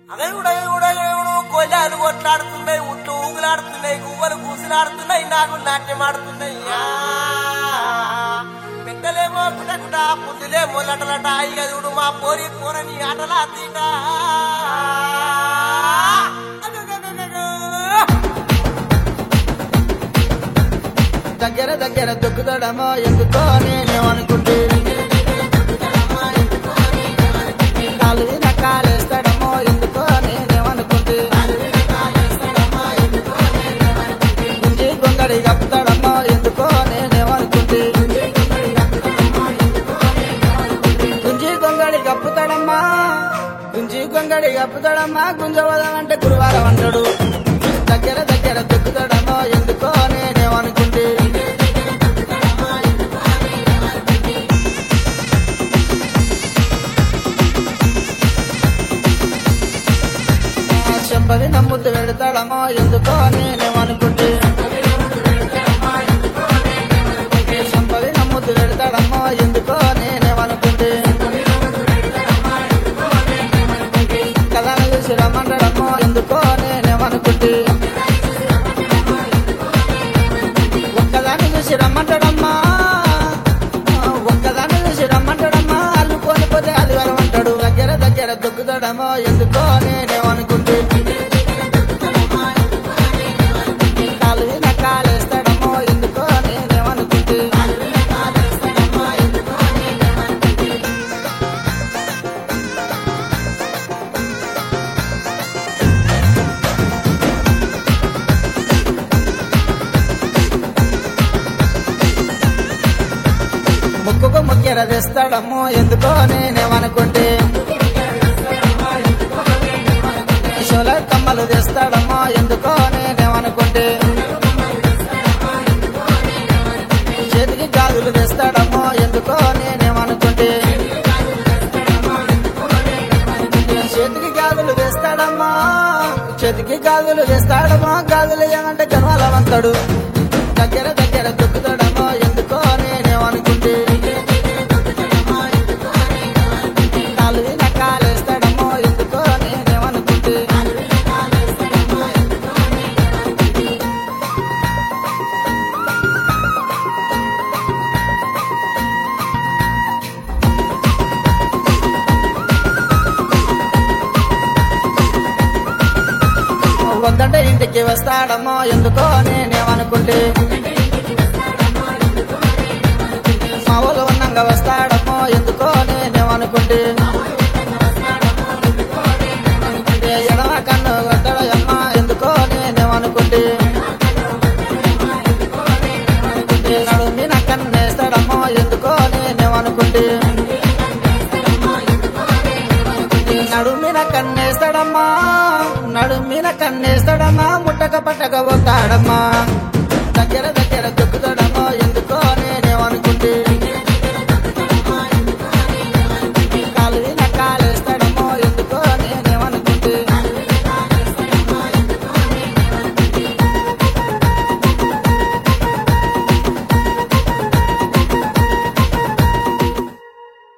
అగయుడు అగయుడు అగయుడు కొల్లాలు కొట్లాడుతున్నాయి ఉట్లు ఊగులాడుతున్నాయి గువ్వలు కూసులాడుతున్నాయి నాకు నాట్యం ఆడుతున్నాయి ఆ, పెట్టలేమో కుటకుట పుంజులేమో లటలట ఇగదుడు మా పోరి పోరని ఆటలా తీట అగగగగగ. దగ్గర దగ్గర దొక్కుతాడమో ఎందుకో నేనేమనుకుంటే కాలు కాలేస్తాడమో ఎందుకో నేనేమనుకుంటే గుంజి గొంగడి కప్పుతాడమ్మో ఎందుకో నేనేమనుకుంటే గుంజి గొంగడి కప్పుతాడమ్మా గుంజి గొంగడి కప్పుతాడమ్మా గుంజవదం అంటే గురువారం అంటాడు దగ్గర దగ్గర దొక్కుతాడమ్మో ఎందుకో నేనేమనుకుంటే చెంపది నమ్ముద్దు పెడతాడమో ఎందుకో నేనేమనుకుంటే చెంపది నమ్ముద్దు పెడతాడమ్మో ఎందుకో నేనేమనుకుంటే కథను చూసి రమ్మంటాడమ్మో ఎందుకో నేనేమనుకుంటే ఒక్కదాన్ని చూసి రమ్మంటాడమ్మా ఒక్కదాన్ని చూసి రమ్మంటాడమ్మా అల్లుకొని పోతే అది వరమంటాడు దగ్గర దగ్గర దొక్కుతాడమ్మో ఎందుకో నేనేమనుకుంటే కాలు కాలేస్తాడమ్మో ఎందుకో నేనేమనుకుంటే ముక్కుకు ముక్కెర తెస్తాడమ్మో ఎందుకో నేనేమనుకుంటే షోల కమ్మలు తెస్తాడమ్మో ఎందుకో నేనేమనుకుంటే చేతికి గాజులు తెస్తాడమ్మో ఎందుకో నేనేమనుకుంటే చేతికి గాజులు తెస్తాడమ్మా చేతికి గాజులు తెస్తాడమ్మా గాజులు ఏమంటే గర్వాలవంతాడు దగ్గర దగ్గర దొక్కుతాడమ్మో ఎందుకో నేనేమనుకుంటే కాలు కాలేస్తాడమ్మో ఎందుకో నేనేమనుకుంటే వద్దంటే ఇంటికి వస్తాడమ్మో ఎందుకో నేనేమనుకుంటే మా ఊళ్ళో ఉన్నాక వస్తాడమ్మో ఎందుకో నేనేమనుకుంటే ఎడమ కన్ను కొట్టడమ్మా ఎందుకో నేనేమనుకుంటే నడుమి నా కన్నేస్తాడమ్మో ఎందుకో నేనేమనుకుంటే నడుమిన కన్నేస్తాడమ్మా నడుమిన కన్నేస్తాడమ్మా ముట్టక పట్టక పోతాడమ్మా